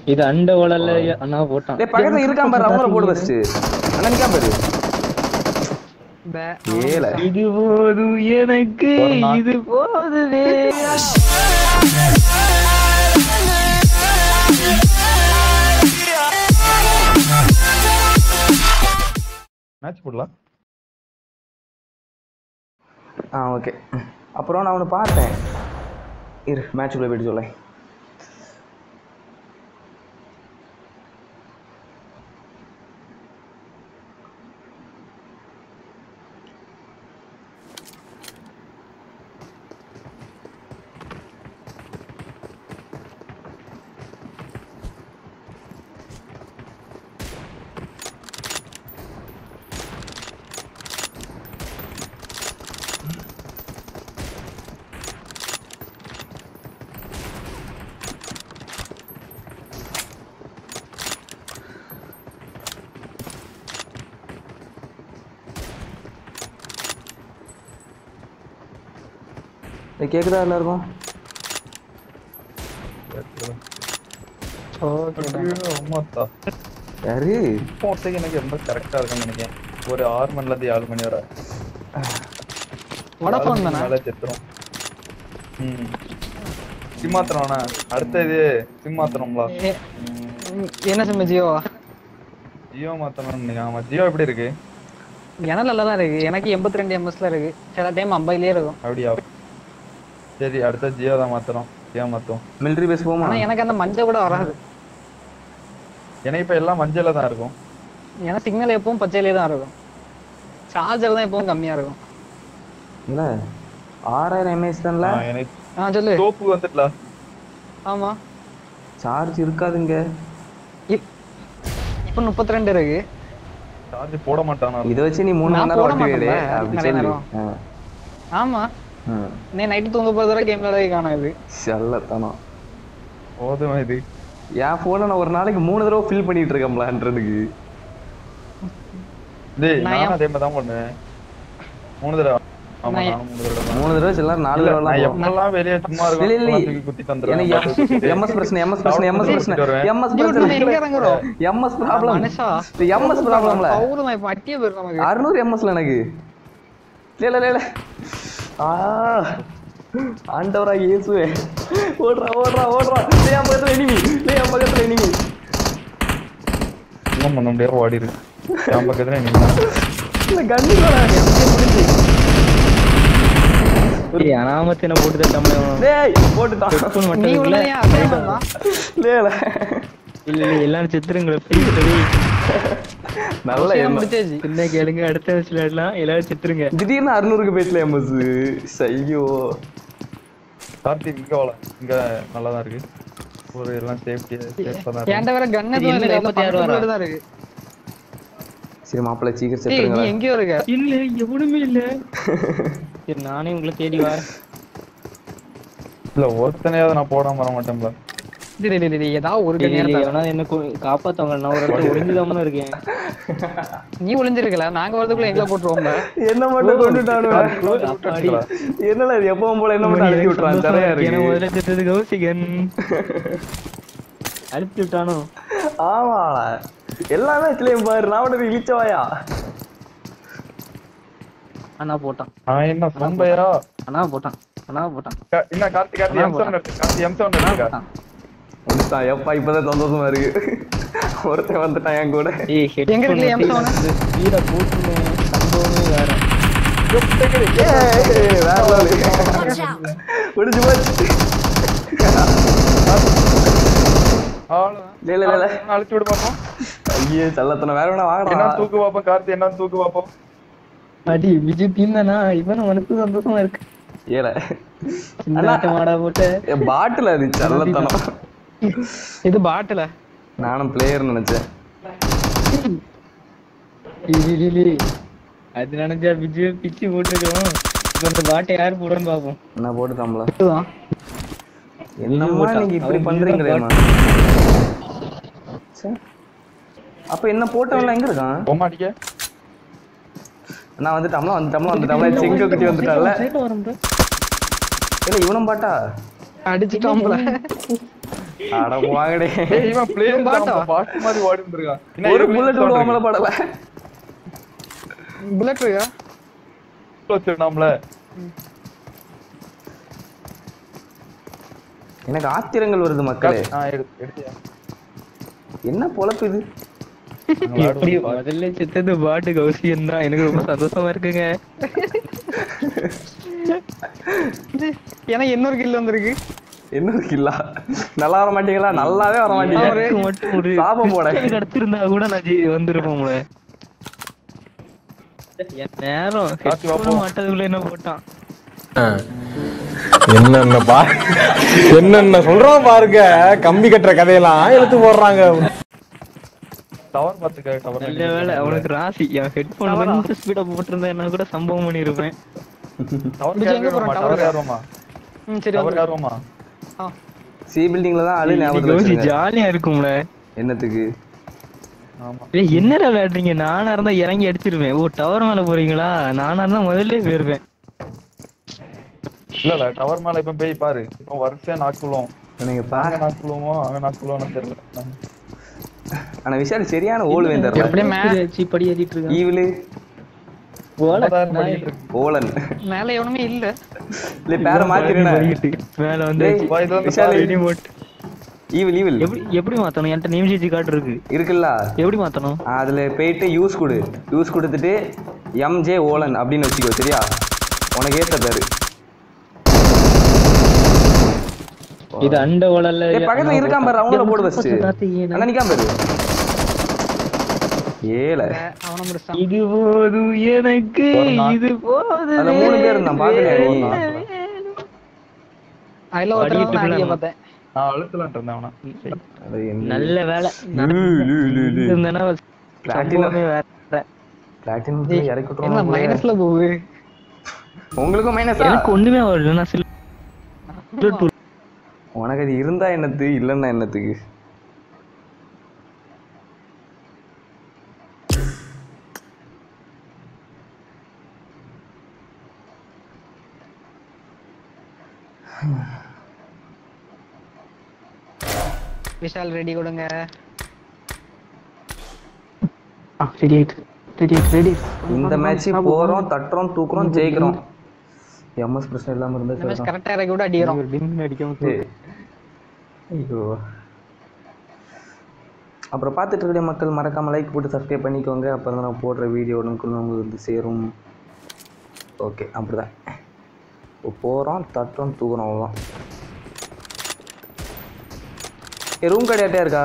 இது அண்ட உடல்ல அண்ணா போட்டான் டேய் பக்கத்துல இருக்கான் பாரு அவங்கள போடு ஃபர்ஸ்ட் அண்ணா நிக்காம பாரு பே. ஏல இது போதும் எனக்கு ஒரு நாள். இது போதுவே மேட்ச் போடலாம் ஆ ஓகே அப்புறம் நான் அவனை பார்த்தேன் இரு மேட்ச்சுக்குள்ளே போயிட்டு சொல்லேன் இது கேட்குதா எல்லாருக்கும் அம்மாத்தா யாரு இப்போதைக்கு எனக்கு ரொம்ப கரெக்டா இருக்கும்னு நினைக்கிறேன் ஒரு ஆறு மணில இருந்து ஏழு மணி வரை வோடஃபோன் தானே மேல செத்துரும் ம் சிம் மாத்திரம்ண்ணா அடுத்த இது சிம் மாத்திரம்ல ஏ- ம், என்ன சிம்ம ஜியோவா ஜியோ மாத்தணும்னு நினைக்கிறேன் ஆமா ஜியோ எப்படி இருக்கு எனக்கு நல்லா தான் இருக்கு எனக்கு எண்பத்தி ரெண்டு எம்எஸ்ல இருக்கு சில டைம் ஐம்பதுலயே இருக்கும் அப்படியா சரி அடுத்த ஜியோ தான் மாத்துறோம் ஜியோ மாத்துவோம் மிலிட்ரி பேஸ் போமா ஆனா எனக்கு அந்த மஞ்சள் கூட வராது எனக்கு இப்ப எல்லாம் மஞ்சள்ல தான் இருக்கும் ஏன்னா சிக்னல் எப்பவும் பச்சையிலே தான் இருக்கும் சார்ஜர் தான் எப்பவும் கம்மியா இருக்கும் இல்லை ஆறாயிரம் எம்ஏஎஸ் தான்ல ஆ, எனக்கு ஆ சொல்லு சோப்பு வந்துட்டல ஆமா சார்ஜ் இருக்காதுங்க இப்- இப்ப முப்பத்தி ரெண்டு இருக்கு சார்ஜ் போட மாட்டானா இதை வச்சு நீ மூணு நான் மணி நேரம் போட ஓட்டுவீடு மாட்டேன்ல, அப்படி நிறைய சொல்லு நேரம். ஆ. ஆமா ஆ. நீ நைட்டு தூங்க போறது வரை கேம் விளையாட காணாது செல்லத்தனம் போதும் இது என் ஃபோனை நான் ஒரு நாளைக்கு மூணு தடவை ஃபில் பண்ணிட்டு இருக்கேன்லான்றதுக்கு டேய் நான் நானும் அதே மாதிரி தான் பண்ணுவேன் மூணு தடவை ஆமா நான் நானும் மூணு தடவை தான் மூணு தடவை செல்லாம் நாலு இல்ல, தடவை நான் எல்லாம் எப்பெல்லாம் வெளியே சும்மா இல்ல, இல்ல, இருக்கும் இல்ல. தூக்கி குத்திட்டு எனக்கு வந்துடுவேன் எம்எஸ் பிரச்சனை எம்எஸ் பிரச்சனை எம்எஸ் பிரச்சனை வருவேன். எம்எஸ் Dude, நம்ம எங்க பிரச்சனை இறங்குறோம்? எம்எஸ் ப்ராப்ளம் மனுஷா எம்எஸ் ப்ராப்ளம்ல பவுரு நான் இப்ப அட்டியே போயிடும் நமக்கு அறுநூறு எம்எஸ்ல எனக்கு இல்ல இல்ல இல்ல ஆ ஆண்டவரா இயேசுவே ஓடுறா ஓடுறா ஓடுறா டேய் என் பக்கத்துல எனிமி டேய் என் பக்கத்துல எனிமி ஒன்றும் பண்ண முடியாது ஓடி இருக்கு என் பக்கத்துல நீங்க இல்ல கண்ணு ஏய் அனாமத்தின போட்டு தட்டாம டேய் போட்டுட்டான் ஹெட்ஃபோன் நீ மட்டும் இல்ல உள்ளதையா அதே பண்ணலாம் டேய் இல்ல. இல்ல இல்ல எல்லாரும் செத்துருங்களே ப்ளீஸ் நல்ல எண்ணம் முடிச்சாச்சு என்ன கேளுங்க அடுத்த வயசுல எல்லாம் எல்லாரும் செத்துருங்க திடீர்னு அறுநூறுக்கு போயிட்டல எம்எஸ் ஐயோ கார்த்திக் இங்க வாழ இங்க நல்லா தான் இருக்கு ஒரு எல்லாம் சேஃப்டி சேஃபா தான் இருக்கு என்கிட்ட வேற கன் இது எதுவும் என்ன இல்ல நாற்பத்தி ஆறு பக்கத்துல வரா? தான் இருக்கு சரி மாப்பிள்ளை சீக்கிரம் டேய் நீ செத்துருங்க எங்கேயோ இருக்க இல்ல எவனுமே இல்ல சரி நானே உங்களை தேடி வரேன் இல்ல ஒருத்தனையாவது நான் போடாம வர மாட்டேன்ல டேய், டேய், டேய், டேய், ஏதாவது ஒரு டேய், கன் டேய், நேரத்தை எவனாவது என்ன கு- காப்பாத்தவங்க நான் ஒரு இடத்துல ஒளிஞ்சுதாம இருக்கேன் நீ ஒளிஞ்சிருக்கல நாங்க வரதுக்குள்ள எங்களை போட்டுருவோம்ல என்ன மட்டும் கொண்டுட்டானுவ அப்பாடி. என்னடா இது எப்பவும் போல என்ன மட்டும் அழுத்தி விட்டுறான் தரையா எனக்கு இருக்கு முதல்ல செத்தது கௌசிகன் அழுத்தி விட்டானோ ஆமாடா எல்லாமே இதுலயும் பாரு நான் மட்டும் இழிச்சவாயா அண்ணா போட்டான் நான் என்ன சொம்பையா அண்ணா போட்டான் அண்ணா போட்டான் கா- என்ன கார்த்தி கார்த்தி எம் செவன் எடுத்து கார்த்தி எம் செவன் எடுத்துக்கா போட்டான். வந்துட்டான் எப்பா இப்பதான் சந்தோஷமா இருக்கு ஒருத்தன் வந்துட்டான் என் கூட ஏய் எங்க headphone இருக்கு M7? மட்டும் வீட போட்டுமே சம்பவமே வேற ஏய், வேற level. Watch out! முடிஞ்சு போச்சு அவ்வளவுதான் இல்ல இல்ல இல்ல நான் அழிச்சு விடு பாப்போம் ஐயே செல்லத்தனை வேற வேணா என்ன வாங்கடா தூக்கு பாப்போம் கார்த்தி என்ன தூக்கு பாப்போம் அடி விஜய் டீம் தானா இவன் மனசு சந்தோஷமா இருக்கு ஏல சின்ன மாடா போட்டு பாட்டில் அது செல்லத்தனம் இது பாட்டுல நானும் பிளேயர் நினைச்சேன் இலி, இலி, இலி. அது நினைச்சா விஜய் பிச்சு போட்டுருக்கோம் இப்ப அந்த பாட்டை யார் போடுறோன்னு பாப்போம் என்ன போட்டுட்டாம்ல இதுதான் என்னம்மா போட்டான். நீங்க இப்படி அவன் பண்றீங்களேம்மா ச்சே. அப்ப என்ன போட்டவன்லாம் எங்க இருக்கான் போமா அடிக்க நான் வந்துட்டாம்ல வந்துட்டாம்ல வந்துட்டாம்ல செங்க குட்டி வந்துட்டான்ல சைடுல வரும் bro. இல்ல இவனும் பாட்டா அடிச்சுட்டோம்ல அட வாங்கடே ஏய், இவன் player தான், பாட்டா? அவன் பாட்டு மாதிரி ஓடி இருந்திருக்கான். என்ன ஒரு இவன் புல்லட் sound விடுவாங்கள இருக்கு? படல புல்லட் இருக்கா வச்சிருந்தான்ல. எனக்கு ஆத்திரங்கள் வருது மக்களே ஆ, எடுத்து- எடுத்தியா? என்ன பொழப்பு இது நாங்க எப்படி விளையாடுவோம். முதல்ல செத்தது பாட்டு கௌசியம் தான் எனக்கு ரொம்ப சந்தோஷமா இருக்குங்க ஏன்னா இன்னொரு கில் வந்திருக்கு என்ன கில்லா நல்லா வர மாட்டீங்களா நல்லாவே வர மாட்டீங்க எனக்கு மட்டும் ஒரு சாபம் போட pistol கிடைச்சிருந்தா கூட நான் ஜெயி- வந்திருப்போம்ல என் நேரம் கார்த்தி வா headphone போலாம். மாட்டதுக்குள்ள என்ன போட்டான் என்னென்ன பா என்னென்ன சொல்றோம் பாருங்க கம்பி கட்டுற கதையெல்லாம் எடுத்து போடுறாங்க tower பாத்துக்க, tower நல்ல வேலை அவனுக்கு ராசி என் ஹெட்போன் கொஞ்சம் ஸ்பீடா போட்டிருந்தா என்ன கூட சம்பவம் பண்ணிருப்பேன் tower விஜய் எங்க ஏறுவோமா, போறான்? tower tower? ஏறுவோமா? ம் சரி tower வந்து ஏறுவோமா? சி பில்டிங்ல தான் அழு ஞாபகத்துல கௌசி வச்சுருங்க. ஜாலியா இருக்கும்ல என்னத்துக்கு ஆமா. ஏய், என்னடா விளையாடுறீங்க நானா இருந்தா இறங்கி அடிச்சிருவேன் ஓ டவர் மேல போறீங்களா நானா இருந்தா முதல்ல போயிருவேன் இல்ல, இல்ல, tower மேல இப்ப போய் பாரு. இப்ப வரிசையா knock விழுவும். நீங்க அங்க பாருங்க knock விழுவுமோ, அங்க knock விழுவுமோன்னு தெரியல. ஆனா விஷால் சரியான ஓல் தெரியல அப்படியே மே- சி படி ஏறிட்டு இருக்கான் ஈவிலு ஓலை, அதான் நான் பண்ணிட்டு இருக்கு. ஓலன் மேல எவனுமே இல்ல இல்ல பேர மாத்திருந்தேன் பண்ணிட்டு. மேல வந்து டேய், வா, இது வந்து விஷால் பாரு. remote. ஈவில் ஈவில் எப்படி எப்படி மாத்தணும் என்கிட்ட நேம் சேஞ்ச் கார்டு இருக்கு இருக்குல்ல எப்படி மாத்தணும் அதுல போயிட்டு யூஸ் கொடு யூஸ் கொடுத்துட்டு எம்ஜே ஓலன் அப்படின்னு வச்சுக்கோ சரியா உனக்கு ஏத்த பேரு இது அண்ட ஓலல்ல ஏய், பக்கத்துல இருக்கான் பாரு அவங்கள போடு ஃபர்ஸ்ட் அண்ணா நிக்காம பாரு ஏல அவனை முடிச்சான் இது போதும் எனக்கு ஒரு நாள். இது போதும் அதுல மூணு பேர் இருந்தான் பாக்கலையா நீ அதுல அடிக்கிட்டு ஒருத்தர் அடிக்க போலாம். பார்த்தேன் நான் அழுத்தலான்ட்டு இருந்தேன் அவனை. அது என்ன- நல்ல வேலை லு, லு, லு, லு. இருந்தேன்னா Platinum. சம்பவமே வேற Platinum ஏய், இறக்கி என்ன விட்டுருவாங்க போல. மைனஸ்ல போகுது உங்களுக்கும் மைனஸா எனக்கு ஒண்ணுமே வரல நான் சில உனக்கு அது இருந்தா என்னத்து இல்லைன்னா என்னத்துக்கு விஷால் ரெடி கொடுங்க ரெடி ஆயிட்டு ரெடி ஆயிட்டு ரெடி இந்த மேட்ச் போறோம் தட்டுறோம் தூக்குறோம் ஜெயிக்கிறோம் எம்எஸ் பிரச்சனை இல்லாம இருந்தா இந்த மேட்ச் சரிதான். கரெக்டா இறக்கி விட அடிக்கிறோம் டிம் அடிக்காம ஏய். ஐயோ அப்புறம் பார்த்துட்டு இருக்கிற மக்கள் மறக்காம லைக் போட்டு சப்ஸ்கிரைப் பண்ணிக்கோங்க அப்போ தான் நான் போடுற வீடியோ உடனுக்குள்ள உங்களுக்கு வந்து சேரும் ஓகே அப்படிதான் இப்போ போகிறோம் தட்டுறோம் தூக்குறோம் அவ்வளோதான் ஏ ரூம் கடையாட்டே இருக்கா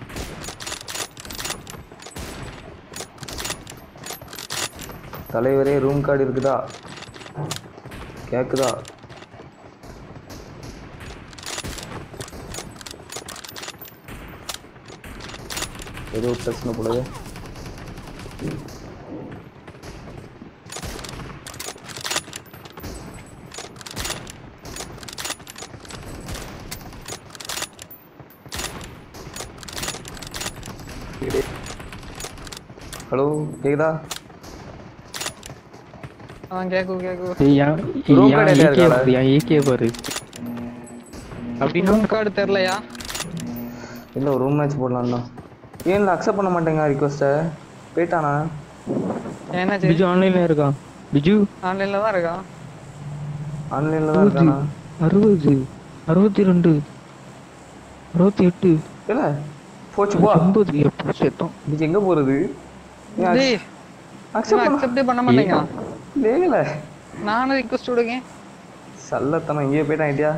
தலைவரே ரூம் கார்டு இருக்குதா கேக்குதா ஏதோ பிரச்சனை போலவே ஹலோ கேக்குதா அவன் கேக்கு கேக்கு Room card எல்லாம் இருக்காடா? ஏகே பாரு அப்படின்னா ரூம் கார்டு தெரியலையா இல்லை ஒரு ரூம் மேட்ச் போடலாம் தான் ஏன் அக்செப்ட் பண்ண மாட்டேங்க ரிக்வஸ்ட்டை போயிட்டானா என்னாச்சு பிஜு ஆன்லைன்ல இருக்கான் பிஜு ஆன்லைன்ல தான் இருக்கான் ஆன்லைனில் தான் இருக்கானா அறுபது அறுபத்தி ரெண்டு அறுபத்தி எட்டு இல்லை போச்சு போ ஐம்பது எப்போ சேர்த்தோம் இன்னைக்கு எங்கே போகிறது டேய் அக்செப்ட் பண்ண அக்செப்டே பண்ண மாட்டேங்க வேகல நானும் ரிக்வஸ்ட் விடுங்க சல்லத்தனம் இங்கேயே போயிட்டான் ஐடியா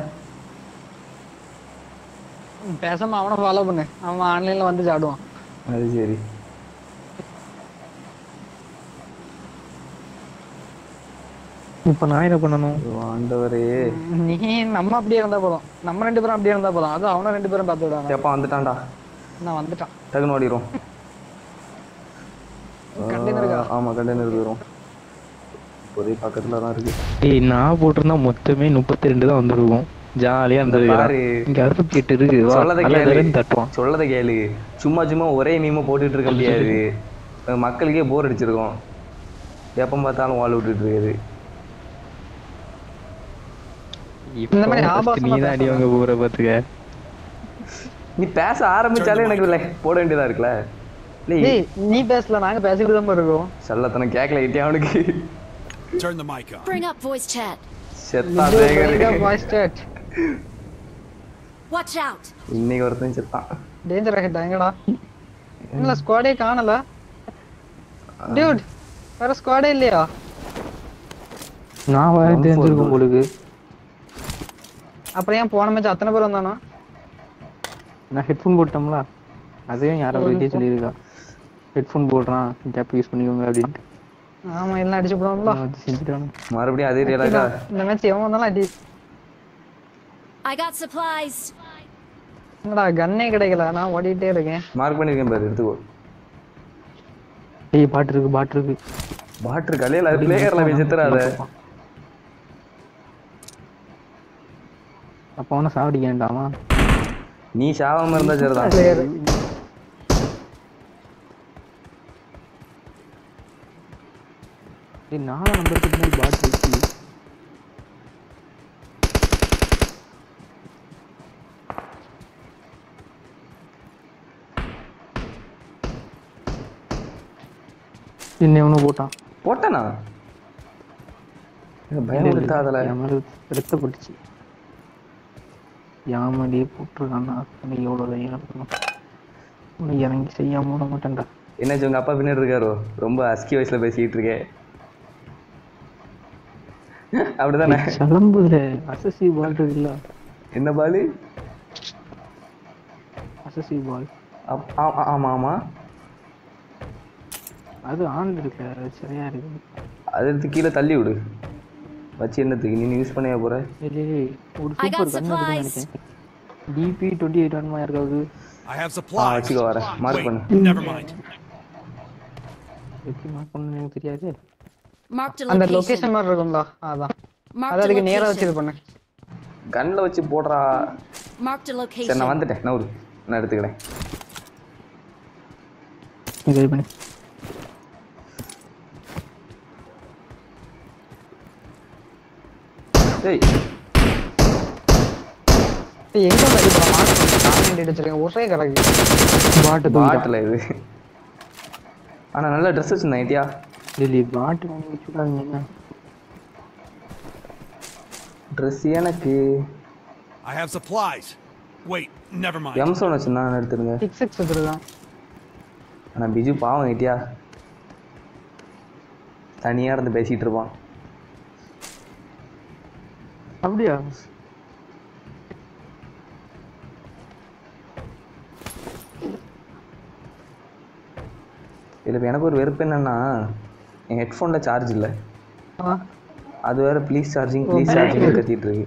பேசாம அவனை ஃபாலோ பண்ணு அவன் ஆன்லைன்ல வந்து சாடுவான் அது சரி இப்போ நான் என்ன பண்ணணும் ஐயோ, ஆண்டவரே நீ நம்ம அப்படியே இருந்தா போதும் நம்ம ரெண்டு பேரும் அப்படியே இருந்தா போதும் அது அவன ரெண்டு பேரும் பார்த்து விடாங்க எப்பா வந்துட்டான்டா நான் வந்துட்டான் டக்குன்னு ஓடிரும் Container இருக்கா? ஆமா கண்டெய்னர் போயிடும் இப்போதைக்கு பக்கத்துல தான் இருக்கு ஏய் நான் போட்டிருந்தா மொத்தமே முப்பத்தி ரெண்டு தான் வந்துருக்கும் ஜாலியா இருந்தது பாரு. இங்க அறுபத்தி எட்டு இருக்கு வா, சொல்லதை நல்லா கேளு தரேன்னு தட்டுவான் சொல்லதை கேளு சும்மா சும்மா ஒரே மீமை போட்டுட்டு இருக்க முடியாது அஹ் மக்களுக்கே போர் அடிச்சிருக்கும் எப்போ பார்த்தாலும் வால் விட்டுட்டு இருக்குது இந்த மாதிரி இப்போ ஆபாசமா நீ தான் அடி வாங்க போற பாத்துக்க நீ பேச ஆரம்பிச்சாலே எனக்கு லைக் போட வேண்டியதா இருக்குல்ல இல்லை டேய் நீ பேசல நாங்க பேசிட்டு தான் இருக்கோம் சல்லத்தனம் கேட்கல இட்டியா அவனுக்கு Turn the mic on. Bring up voice chat. செத்தான் Sekhar voice chat Watch out. இன்னைக்கு ஒருத்தன் செத்தான் டேஞ்சர் ஆகிட்டா எங்கடா இல்ல ஸ்குவாடே காணல டியூட் வேற ஸ்குவாடே இல்லையா நான் வர தெரிஞ்சிருக்கும் உங்களுக்கு அப்புறம் ஏன் போன மேட்ச் அத்தனை பேர் வந்தானா நான் ஹெட்ஃபோன் போட்டோம்ல அதையும் யாரோ வெளியே சொல்லியிருக்கா ஹெட்ஃபோன் போடுறான் கேப் யூஸ் பண்ணிக்கோங்க அப்படின்ட்டு ஆமா எல்லாம் அடிச்சு போடுவோம்ல நான் அது செஞ்சுட்டானு மறுபடியும் அதே ரியலாக்கா இந்த மேட்ச் எவன் வந்தாலும் அடி I got supplies. என்னடா கன்னே கிடைக்கல நான் ஓடிட்டே இருக்கேன் மார்க் பண்ணிருக்கேன் பாரு எடுத்துக்கோ ஏய் பாட்டு இருக்கு பாட்டு இருக்கு பாட்டு கலையில பிளேயர்ல போய் செத்துறாத அப்போ அவனை சாவடிக்க வேண்டாமா நீ சாவாம இருந்தா சரிதான் பிளேயர் டேய் நாலாம் நம்பருக்கு முன்னாடி பாட்டு இருக்கு என்ன எவனோ போட்டான் போட்டனா பயம் எடுத்தாதல என் மேல ரத்தப்பட்டுச்சு யாமடியே போட்டிருக்கான்னா உன்னை எவ்வளோ தைரியம் இருக்கணும் உன்னை இறங்கி செய்யாம விட மாட்டேன்டா என்னாச்சு உங்க அப்பா பின்னாடி இருக்காரோ ரொம்ப அஸ்கி வயசுல பேசிக்கிட்டு இருக்கேன் அப்படிதானே சிலம்புல அசசி பால் இருக்குல்ல என்ன பாலு அசசி பால் அப்- ஆ- ஆ- ஆமா ஆமா அது ஆன் இருக்கு அது சரியா இருக்கு அது எடுத்து கீழே தள்ளி விடு வச்சு என்னத்துக்கு நீ யூஸ் பண்ணியா போற ஏய், ஒரு I got super gun supplies. நினைச்சேன் டிபி டுவெண்ட்டி எயிட் ஒன்மா இருக்காது I have ஆ supplies. வச்சுக்கோ வரேன் மார்க் Wait, பண்ணு never mind. எப்படி மார்க் பண்ணணும்னு எனக்கு தெரியாது Marked a அந்த location. லொகேஷன் மாதிரி இருக்கும்ல அதான் அது Marked a அதுக்கு நேரா வச்சு இது location. பண்ணு கன்ல வச்சு போடுறா Marked a சரி நான் location. வந்துட்டேன் நவுரு நான் எடுத்துக்கிறேன் இது இது பண்ணி டேய் ஏய், எங்க வந்து இப்போ மார்க் பண்ணி காமெண்ட் அடிச்சிருக்கேன் ஒரே கிடக்கு பாட்டு பாட்டில் இது ஆனா நல்ல ட்ரெஸ் வச்சிருந்தேன் ஐட்டியா டெல்லி பாட்டு வாங்கி வச்சுக்காதீங்க என்ன ட்ரெஸ் எனக்கு I have supplies. Wait, never mind. எம்சோன் வச்சிருந்தா நான் எடுத்துருங்க சிக்ஸ் சிக்ஸ் வச்சிருக்கான் ஆனா பிஜு பாவம் ஐட்டியா தனியா இருந்து பேசிட்டு இருப்பான் அப்படியா இதுல இப்ப எனக்கு ஒரு வெறுப்பு என்னன்னா என் ஹெட்ஃபோன்ல சார்ஜ் இல்லை ஆ அது வேற ப்ளீஸ் சார்ஜிங் ப்ளீஸ் சார்ஜிங் கத்திட்டு இருக்கு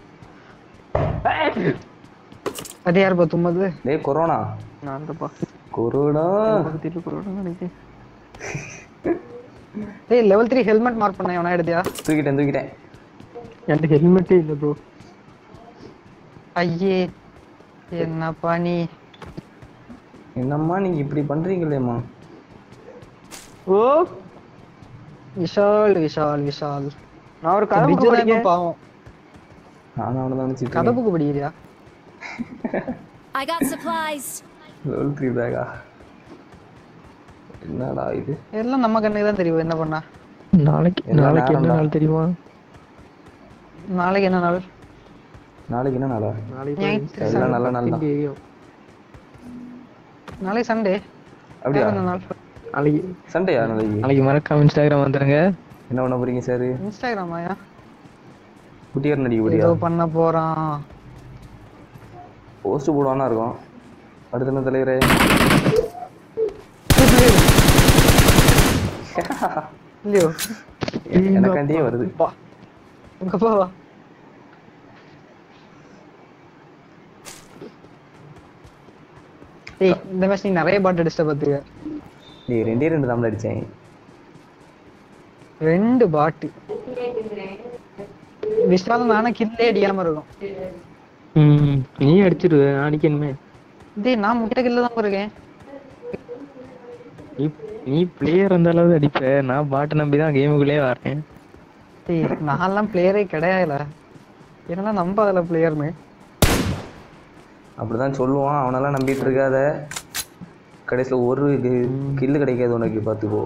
அது யார் பா தும்மது டேய் கொரோனா நான் தப்பா கொரோனா பக்கத்தில் போகிறோம் நினைக்கிறேன் டேய் லெவல் த்ரீ ஹெல்மெட் மார்க் பண்ண எவனா எடுத்தியா தூக்கிட்டேன் தூக்கிட்டேன் என்கிட்ட ஹெல்மெட்டே இல்லை ப்ரோ ஐயே என்னப்பா நீ என்னம்மா நீங்க இப்படி பண்றீங்களேம்மா ஓ விஷால் விஷால் விஷால் நான் ஒரு பிரிட்ஜ் கதை தான் இப்ப பாவம் நானும் அவனை தான் நினைச்சிட்டு கதை புக்கு படிக்கிறியா I got supplies. Level three பேக்கா என்னடா இது எல்லாம் நம்ம கண்ணுக்கு தான் தெரியும் என்ன பண்ணா நாளைக்கு எல்லாம் நாளைக்கு என்ன நேரம்தான். நாள் தெரியுமா நாளைக்கு என்ன நாள் நாளைக்கு என்ன நாளா நாளைக்கு ஞாயிற்று எல்லாம் நல்ல நாள் தான் தெரியும் நாளைக்கு சண்டே அப்படியா என்ன நாள் நாளைக்கு சண்டையா நாளைக்கு நாளைக்கு மறக்காம இன்ஸ்டாகிராம் வந்துருங்க என்ன பண்ண போறீங்க சார் இன்ஸ்டாகிராமாயா குட்டியார் நடிக்க போறியா ஏதோ பண்ண போறான் போஸ்ட் போடுவானா இருக்கும் அடுத்த என்ன தலைவரே இல்லையோ எனக்காண்டியே வருது பா உங்க போவா ஏய் இந்த மேட்ச் நீ நிறைய பாட்டு அடிச்சிட்ட பாத்துக்க நீ ரெண்டே ரெண்டு தான் அடிச்சேன் ரெண்டு பாட்டு விஷாலும் நானும் கில்லே அடிக்காம இருக்கும் ம் நீ அடிச்சிருவ நான் அடிக்கணுமே டேய் நான் முட்டை கில்ல தான் இருக்கேன் நீ நீ பிளேயர் அந்த அளவு அடிப்ப நான் பாட்டு நம்பி தான் கேமுக்குள்ளே வரேன் டேய் நான்லாம் பிளேயரே கிடையாதுல என்னலாம் நம்பாதல பிளேயர்னு அப்படிதான் சொல்லுவான் அவனெல்லாம் நம்பிட்டு இருக்காத கடைசியில் ஒரு கில்லு கிடைக்காது உனக்கு பார்த்துக்கோ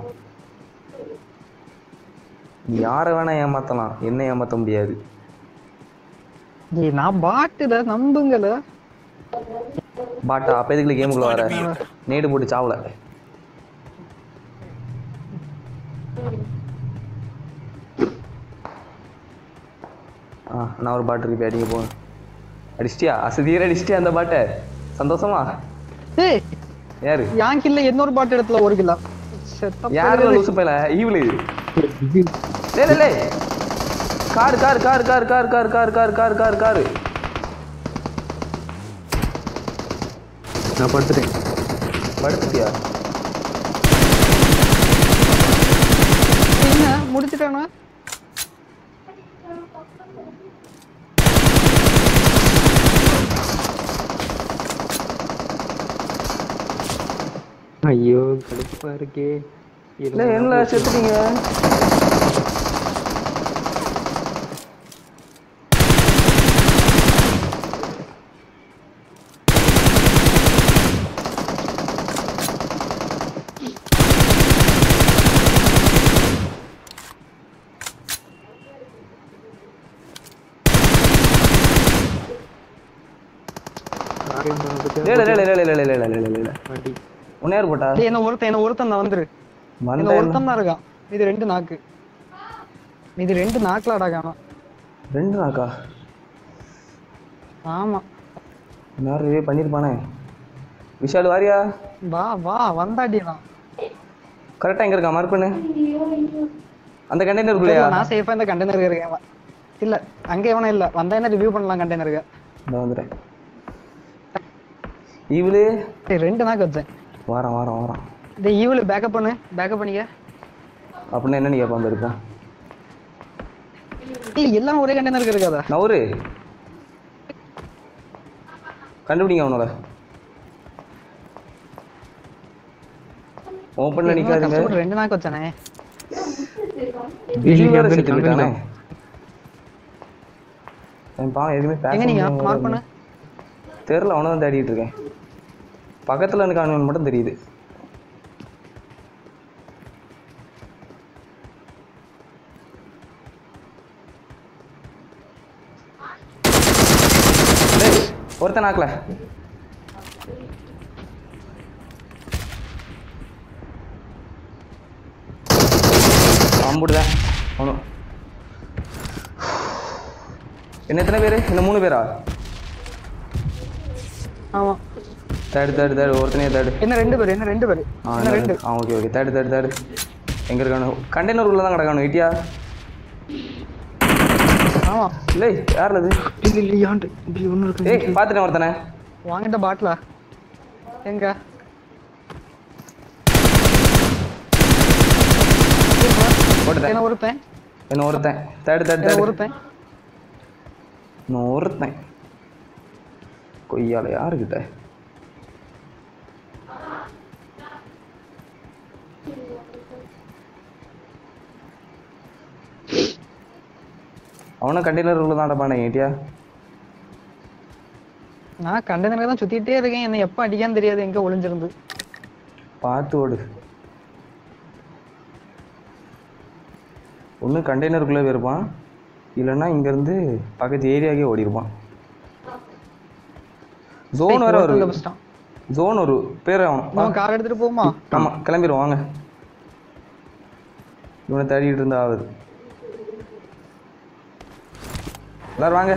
நீ யாரை வேணா ஏமாத்தலாம் என்ன ஏமாத்த முடியாது ஏய் நான் பாட்டுல நம்புங்கல பாட்டா அப்போ எதுக்குள்ள கேமுக்குள்ள வர நேடு போட்டு சாவல ஆ நான் ஒரு பாட்டு இருக்கு அடிங்க போ அடிச்சிட்டியா அசதியர் அடிச்சிட்டியா அந்த பாட்டை சந்தோஷமா ஏய் யாரு என் கில்ல இன்னொரு பாட்டு இடத்துல ஒரு கிலோ யாரு லூசு பையல ஈவிலு லே லே லே car car car car car car car car car car car நான் படுத்துட்டேன் படுத்துட்டியா என்ன முடிச்சிட்டானா ஐயோ கடுப்பா இருக்கே இல்ல என்ன செத்துட்டீங்க லே லே லே லே லே லே லே லே லே லே லே லே வண்டி உன்னை யார் போட்டா டேய் என்ன ஒருத்தன் என்ன ஒருத்தன் தான் வந்துரு என்ன வந்த ஒருத்தன் தான் இருக்கான் இது ரெண்டு நாக்கு இது ரெண்டு நாக்குலாடா காணோம் ரெண்டு நாக்கா ஆமா நேரம் ரிவே பண்ணியிருப்பானே விஷால் வாரியா வா வா வந்தாடினா கரெக்டாக எங்கே இருக்கா மார்க் பண்ணு அந்த கண்டெய்னருக்குள்ளேயா நான் சேஃபா இந்த கண்டெய்னர் இருக்கேன் வா. இல்ல அங்க எவனும் இல்ல வந்தா என்ன ரிவ்யூ பண்ணலாம் கண்டெய்னருக்கு இந்த வந்துட்டேன் ஈவிலு டேய் ரெண்டு நாக்கு வச்சேன் வாரம் வாரம் வாரம் டேய் ஈவில் பேக்கப் பண்ணு பேக்கப் பண்ணிக்க அப்படின்னா என்ன நீ கேட்பான் இருப்பேன் இல்ல எல்லாம் ஒரே கண்டெய்னருக்கு இருக்காதா நவரு கண்டுபிடிங்க அவனோட ஓப்பன்ல நிக்காதுங்க கஷ்டப்பட்டு ரெண்டு நாக்கு வச்சானே பிஜி வேற அங்க செத்து நிக்க, போயிட்டானே அங்க என் பாவம் எதுவுமே பேச எங்க நீங்க முடியாம மார்க் பண்ணு தெரியல அவனை தான் தேடிட்டு இருக்கேன் பக்கத்துல எனக்கு அவன் மட்டும் தெரியுது டேய், ஒருத்தன் ஆக்கல அம்புடுதான் அவனும் என்ன எத்தனை பேர் இன்னும் மூணு பேரா ஆமா தேர்டு தேர்டு தேர்டு ஒருத்தனையே தேர்டு என்ன ரெண்டு பேர் என்ன ரெண்டு பேர் ஆ என்ன ரெண்டு ஆ okay okay third third third எங்கே இருக்கானு கண்டெய்னர் உள்ள தான் கிடக்கானு இட்டியா ஆமா இல்லை யாரில் அது இல்ல இல்ல யாண்டு இப்படி ஒண்ணு இருக்கு ஏய் பார்த்துட்டேன் ஒருத்தனை வாங்கிட்ட பாட்டிலா எங்க போட்டுட்டேன் என்ன ஒருத்தன் இன்னும் ஒருத்தன் தேர்டு தேர்டு என்ன தேர்டு ஒருத்தன் இன்னும் ஒருத்தன் கொய்யால யாருக்கிட்ட அவனும் கண்டெய்னர் உள்ள தான் அடப்பானே ஏட்டியா நான் கண்டெய்னர் தான் சுத்திட்டே இருக்கேன் என்ன எப்ப அடிக்கான்னு தெரியாது எங்க ஒளிஞ்சிருந்து பார்த்து ஓடு ஒன்று கண்டெய்னருக்குள்ளே இருப்பான் இல்லைன்னா இங்கேருந்து பக்கத்து ஏரியாக்கே ஓடி இருப்பான் ஜோன் வேற ஒருத்தன் வரும் தப்பிச்சிட்டான். ஜோன் ஒரு பேர் அவன் நம்ம கார் எடுத்துட்டு போமா ஆமாம் கிளம்பிடுவோம் வாங்க இவனை தேடிட்டு இருந்தா ஆகுது எல்லாரும் வாங்க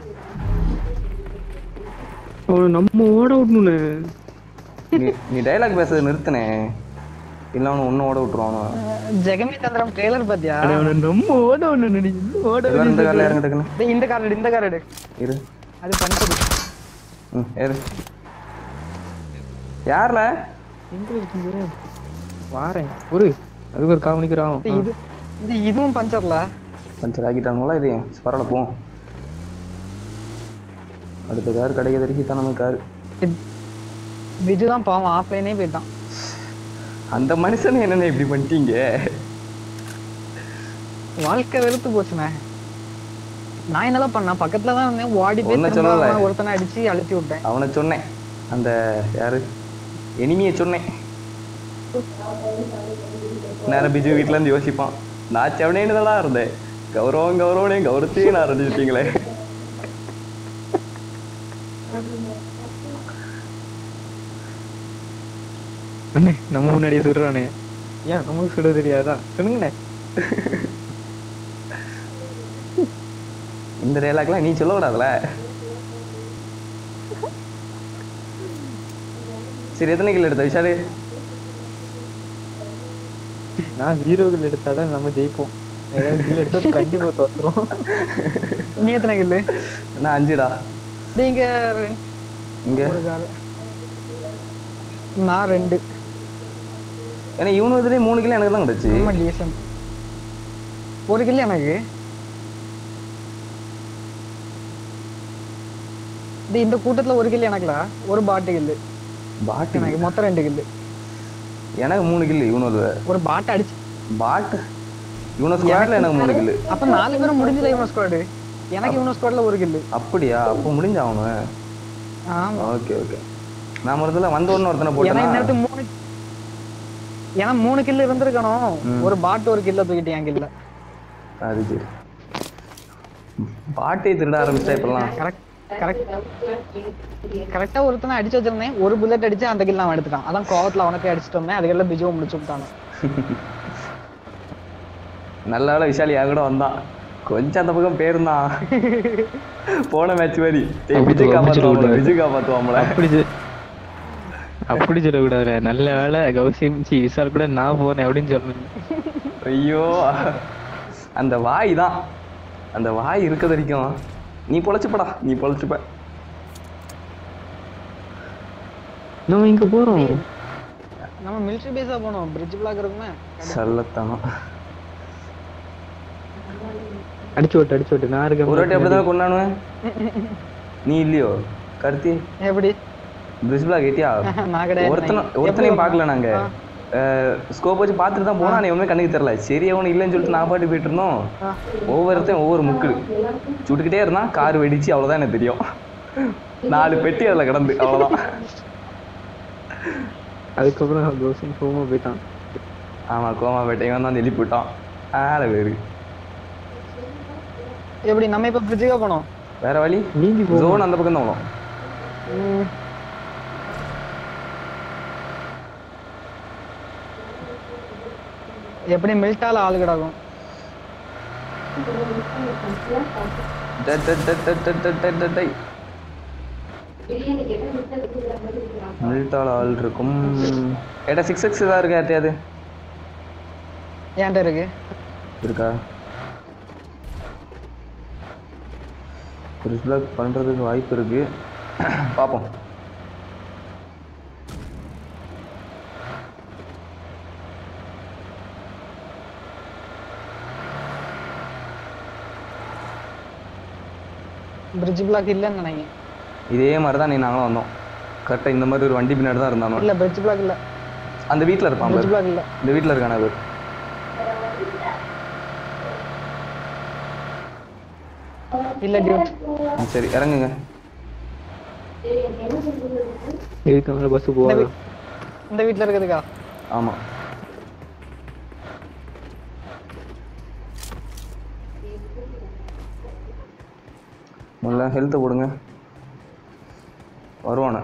அவனை நம்ம ஓட விடணும்னு நீ நீ டைலாக் பேசுறதை நிறுத்தினே இல்லை அவனை ஒன்றும் ஓட விட்டுருவான் அவனை. ஜெகமே தந்திரம் ட்ரெய்லர் பாத்தியா அட, அவனை நம்ம ஓட விடணும் நினைக்கிறேன் ஓட எல்லாரும் இந்த காரில் இறங்க டக்குன்னு டேய், இந்த கார் எடு இந்த கார் எடு இரு அது பண்ணிட்டு ம் ஏறு யார்ல எங்க இருக்கீங்க வாரேன் ஒரு அதுக்கு ஒரு கால் மணிக்கு ஆகும் இது இது இதுவும் பஞ்சர்ல பஞ்சர் ஆக்கிட்டாங்களா இது பரவாயில்ல போவோம் அடுத்த கார் கிடைக்க வரைக்கும் தான் நம்ம கார் விஜு தான் பாவம் ஆஃப்லைனே போயிட்டான் அந்த மனுஷனை என்னென்ன இப்படி பண்ணிட்டீங்க வாழ்க்கை வெறுத்து போச்சுண்ணே நான் என்னலாம் பண்ணேன் பக்கத்துல தான் இருந்தேன் ஓடி போய் ஒண்ணும் திரும்ப சொல்லல. அவனை ஒருத்தனை அடிச்சு அழுத்தி விட்டேன் அவனை சொன்னேன் அந்த யாரு எனிமியை சொன்னேன் நேரம் பிஜு வீட்டுல இருந்து யோசிப்பான் நான் செவனேன்னு தான் இருந்தேன் கௌரவம் கௌரவனே கௌரவத்தையும் நான் ஆரம்பிச்சிட்டீங்களே அண்ணே நம்ம முன்னாடியே சுடுறானே ஏன் நமக்கு சுட தெரியாதா சொல்லுங்கண்ணே இந்த டைலாக்லாம் நீ சொல்ல விடாதுல சரி எத்தனை கிலோ எடுத்த விஷாலு நான் ஜீரோவில் எடுத்தாதான் நம்ம ஜெயிப்போம் ஏதாவது kill எடுத்தா கண்டிப்பா தோத்துரும் நீ எத்தனை கில்லு நான் அஞ்சுடா நீங்க இங்க ஒரு கால் நான் ரெண்டு ஏன்னா இவனு இதுலேயே மூணு கிலோ எனக்கு தான் கிடச்சி ரொம்ப டீசன்ட் ஒரு கில்லு எனக்கு டேய், இந்த கூட்டத்துல ஒரு கில்லு எனக்குல ஒரு பாட்டு கில்லு பாட்டு எனக்கு மொத்தம் ரெண்டு கில்லு எனக்கு மூணு கில்லு இவனோட ஒரு பாட்டு அடிச்சு பாட்டு இவனோ ஸ்குவாட்ல எனக்கு மூணு கில்லு அப்ப நாலு பேரும் முடிஞ்சல இவன ஸ்குவாடு எனக்கு இவன ஸ்குவாட்ல ஒரு கில்லு அப்படியா அப்போ முடிஞ்ச அவனு ஆமா ஓகே ஓகே நான் முதல்ல வந்த உடனே ஒருத்தனை ஏன்னா போட்டேன்னா இன்னத்து மூணு ஏன்னா மூணு கில்லு இருந்திருக்கணும் ஒரு பாட்டு ஒரு கில்ல தூக்கிட்டு என் கில்ல அது சரி பாட்டை திருட ஆரம்பிச்சிட்டா இப்பெல்லாம் கரெக்ட் கரெக்ட் கரெக்டா ஒருத்தனை அடிச்சு வச்சிருந்தேன் ஒரு புல்லட் அடிச்சு அந்த கில் அவன் எடுத்துட்டான் அதான் கோவத்துல அவனை போய் அடிச்சுட்டு வந்தேன் அதுக்கெல்லாம் பிஜுவை முடிச்சு விட்டானு நல்ல வேலை விஷாலி என் கூட வந்தான் கொஞ்சம் அந்த பக்கம் பேருந்தான் போன மேட்ச் மாதிரி ஏய், அப்படி விஜய் சொல்ல காப்பாத்துவாங்கள முடியாது. விஜய் காப்பாத்துவாங்கள அப்படி சொ- அப்படி சொல்லக்கூடாது நல்ல வேலை கௌசியம் சி விசால் கூட நான் போனேன் அப்படின்னு சொல்லணும் ஐயோ அந்த வாய் தான் அந்த வாய் இருக்கிறது வரைக்கும் நீ பொழைச்சுப்படா நீ பொழைச்சுப்ப நம்ம இங்க போறோம் நம்ம மிலிட்டரி பேஸா போனோம் பிரிட்ஜ் பிளாக் இருக்குமே சல்லத்தனம் அடிச்சு விட்டு அடிச்சு விட்டு நான் இருக்கேன் ஒரு வாட்டி அப்படிதான் கொண்டாடுவேன் நீ இல்லையோ கருத்தி எப்படி பிரிஸ்பிளா கேட்டியா நான் கிடையாது ஒருத்தனை நான் ஒருத்தனையும் எப்படி பார்க்கல நாங்க ஸ்கோப் வச்சு பார்த்துட்டு தான் போனா அவன் கண்ணுக்கு தெரியல சரி அவனு இல்லைன்னு சொல்லிட்டு நான் பாட்டு போயிட்டு இருந்தோம் ஒவ்வொருத்தையும் ஒவ்வொரு முக்கு சுட்டுக்கிட்டே இருந்தான் கார் வெடிச்சு அவ்வளவுதான் எனக்கு தெரியும் நாலு பெட்டி அதுல கிடந்து அவ்வளவுதான் அதுக்கப்புறம் கௌசியம் கோமா போயிட்டான் ஆமா கோமா பேட்டை இவன் தான் எழுப்பி விட்டான் ஆள வேறு எப்படி நம்ம இப்ப பிரிட்ஜுக்கா போனோம் வேற வழி நீந்தி போ ஜோன் அந்த பக்கம் தான் வரும் ம். எப்படி மில்ட்டால ஆள் கிடக்கும் டட் டட் டட் டட் டட் டட் டட் டட் டை. மில்டால ஆள் இருக்கும் ஏடா சிக்ஸ் எக்ஸ் ஏதாவது இருக்கா யார்ட்டையாவது ஏன்ட்ட இருக்கு இருக்கா ஒரு பிளாக் பண்ணுறதுக்கு வாய்ப்பு இருக்கு பார்ப்போம் பிரிட்ஜ் பிளாக் இல்லைன்னு நினைக்கிறேன் இதே மாதிரி தான் நீ நாங்களும் வந்தோம் கரெக்டாக இந்த மாதிரி ஒரு வண்டி பின்னாடி தான் இருந்தானோ இல்ல பிரிட்ஜ் பிளாக் இல்ல அந்த வீட்டில் இருப்பான் பிரிட்ஜ் பாரு. பிளாக் இல்ல இந்த வீட்டில் இருக்கான பேர் இல்ல டியூட் சரி இறங்குங்க இதுக்கு மேல பஸ் இந்த போகாது வீ- இந்த வீட்ல இருக்குதுக்கா ஆமாம் முதல்ல ஹெல்த்தை கொடுங்க வருவானே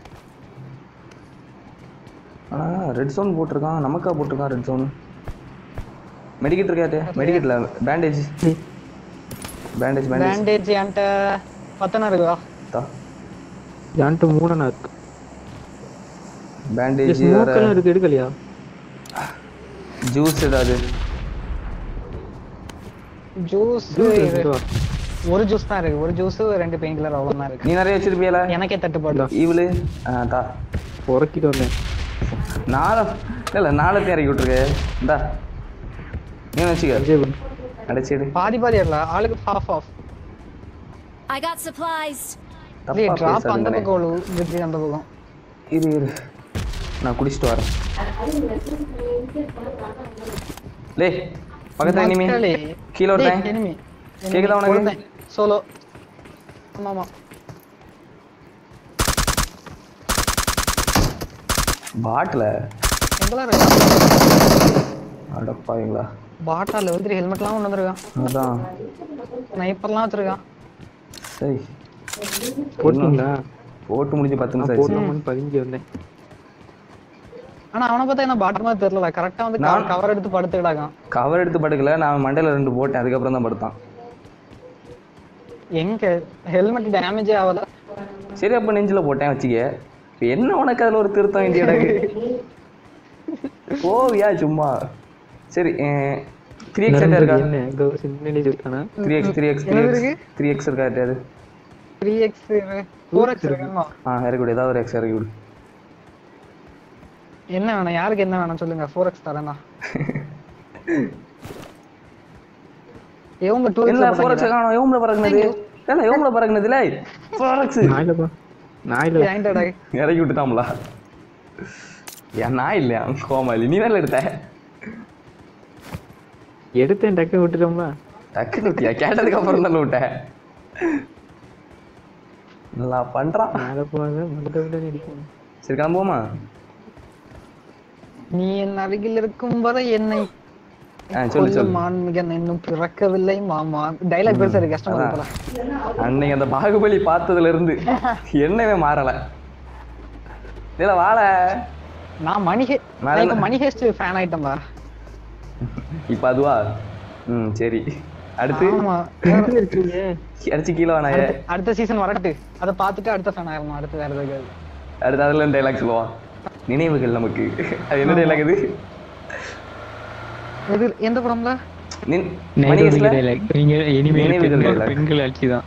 ஆனால் ரெட் ஜோன் போட்டிருக்கான் நமக்கா போட்டிருக்கான் ரெட் ஜோன் மெடிக்கெட் இருக்காது மெடிக்கெட்டில் பேண்டேஜ் பேண்டேஜ் பேண்டேஜ் பேண்டேஜ் என்கிட்ட பத்தனா இருக்குதா தா என்கிட்ட மூணனா இருக்கு பேண்டேஜ் ஸ்மோக் வேறு எல்லாம் இருக்கு எடுக்கலையா ஜூஸ் ஏதாவது ஜூஸ் ஜூஸ் எடுத்துட்டு வா. ஒரு ஜூஸ் தான் இருக்கு ஒரு ஜூஸ் ரெண்டு பெயின் கில்லர் அவ்வளவு தான் இருக்கு நீ நிறைய வச்சிருப்பியல எனக்கே தட்டுப்பாடு இவளு ஆ தா உறக்கிட்டு வந்தேன் நாலு இல்லை நாலுத்தையும் இறக்கி விட்ருக்கு இந்தா நீ வச்சுக்க விஜய் பண்ணு. அடைச்சிடு பாதி பாதி இல்ல ஆளுக்கு half half I got supplies. இல்லையே தப்பா டிராப் அந்த பேசாதீங்கண்ணே. பக்கம் விழு பிரிட்ஜ் அந்த பக்கம் இரு இரு நான் குடிச்சிட்டு வரேன் லே பக்கத்துல இனிமே மக்களே. கீழே டேய், ஒருத்தன் enemy. கேக்குதா உனக்கு ஒருத்தன். சோலோ ஆமா ஆமா பாட்டில் எங்கெல்லாம் இருக்கா அடப்பாவீங்களா பாட்டா லெவல் த்ரீ ஹெல்மெட்லாம் கொண்டு வந்திருக்கான் அதான் ஸ்னைப்பர்லாம் வச்சிருக்கான் சரி போட்டீங்களா போட்டு முடிஞ்சு பத்து நிமிஷம் ஆச்சு போட்டோம்னு பதிஞ்சு வந்தேன் ஆனா அவனை பார்த்தா என்ன பாட்டர் மாதிரி தெரியல கரெக்டா வந்து நான்- கவர் எடுத்து படுத்து கிடக்கான் கவர் எடுத்து படுக்கல நான் மண்டையில ரெண்டு போட்டேன் அதுக்கப்புறம் தான் படுத்தான் எங்க ஹெல்மெட் டேமேஜே ஆகல சரி அப்ப நெஞ்சில போட்டேன் வச்சுக்க இப்ப என்ன உனக்கு அதுல ஒரு திருத்தம் இந்தியாடாக்கு போவியா சும்மா சரி த்ரீ எக்ஸ் இருக்கா என்ன கௌசி முன்னாடி சொல்லிட்டானா three X three X three என்னது எக்ஸ் இருக்கு? த்ரீ எக்ஸ் இருக்கா யார்ட்டையாவது? த்ரீ எக்ஸ் ஃபோர் எக்ஸ் இருக்குமா ஆ இறக்கி விடு ஏதாவது ஒரு எக்ஸ் இறக்கி விடு என்ன வேணும் யாருக்கு என்ன வேணும் சொல்லுங்க ஃபோர் எக்ஸ் தரேன்னா இவங்க டூ இல்ல ஃபோர் எக்ஸ் காணும் எவ்வளோ பறக்குனது இல்ல எவ்வளோ பறக்குனது இல்லை ஃபோர் எக்ஸ் நான் இல்லப்பா நான் இல்ல ஏன்டா இறக்கி விட்டுட்டாங்களா ஏன் நான் இல்லையா கோமாளி நீ தானே எடுத்த எடுத்தேன் டக்க விட்டுட்டோம்ல டக்குன்னு விட்டியா கேட்டதுக்கு அப்புறம் தானே விட்டேன் நல்லா பண்றான் மேல போகாத மண்டை விட அடிக்கும் சரி கிளம்புவோமா நீ என் அருகில் இருக்கும் வரை என்னை ஆ சொல்லு கொல்லும் சொல்லு மான்மிகன் இன்னும் பிறக்கவில்லை மாமா டைலாக் பெருசா இருக்கு கஷ்டமா அதான். இருக்குல்ல அன்னைக்கு அந்த பாகுபலி பார்த்ததுல இருந்து என்னவே மாறல இல்ல வாழ நான் மணி ஹே மேல- நான் இப்ப மணி ஹேஸ்ட் ஃபேன் ஆயிட்டேன்பா இப்ப அதுவா ம் சரி அடுத்து ஆமா அடிச்சு கீழே வேணாயே அடுத்த- அடுத்த சீசன் வரட்டு அதை பார்த்துட்டு அடுத்த ஃபேன் ஆயிரணும் அடுத்து வேற எதாவது அடுத்து அதுல டைலாக் சொல்லுவான் நினைவுகள் நமக்கு அது என்ன டைலாக் இது எது எந்த படம்ல நின் மணிகேஷ்ல நீங்க இனிமேல் நினைவுகள் பெண்கள் dialogue. பெண்கள் ஆட்சி தான்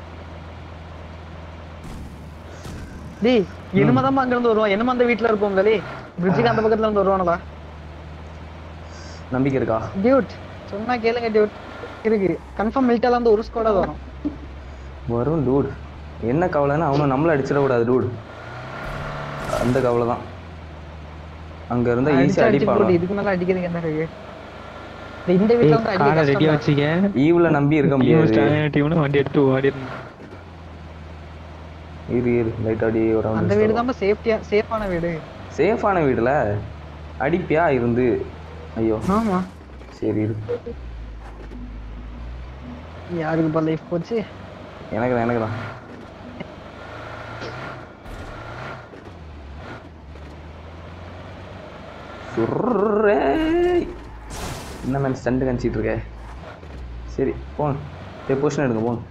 டேய் இனிமேதான் அங்க இருந்து வருவான் என்னமா அந்த வீட்ல இருப்போம் கலி பிரிட்ஜுக்கு அந்த பக்கத்துல இருந்து வருவானடா நம்பிக்கை இருக்கா டியூட் சொன்னா கேளுங்க டியூட் இருக்கு கன்ஃபார்ம் மில்ட்டால இருந்து ஒரு ஸ்குவாட் வரும் வரும் டூட் என்ன கவலைன்னா அவனும் நம்மள அடிச்சிடக்கூடாது டூட் அந்த கவலை தான் அங்க இருந்தா அடிச்சு ஈஸியா அடிச்சு போட்டு அடிப்பாங்க இதுக்கு மேல அடிக்கிறதுக்கு என்ன இருக்கு டேய், இந்த வீட்ல வந்து காரை அடிக்க ரெடியா கஷ்டம் வச்சுக்க ஈவுல நம்பி இருக்க முடியாது டீம்ல வண்டி எடுத்து ஓடிடணும் இரு இரு லைட் அடி ஒரு அந்த வீடு தான் சேஃப்டியா சேஃபான வீடு சேஃபான வீடுல அடிப்பியா இருந்து ஐயோ ஆமா சரி இரு யாருக்கு இப்ப லைஃப் போச்சு எனக்கு தான் எனக்கு தான் சுர்ரே. என்ன மேம் ஸ்டண்ட் கணிச்சிட்டு இருக்க சரி போங்க போய் பொசிஷன் எடுங்க போங்க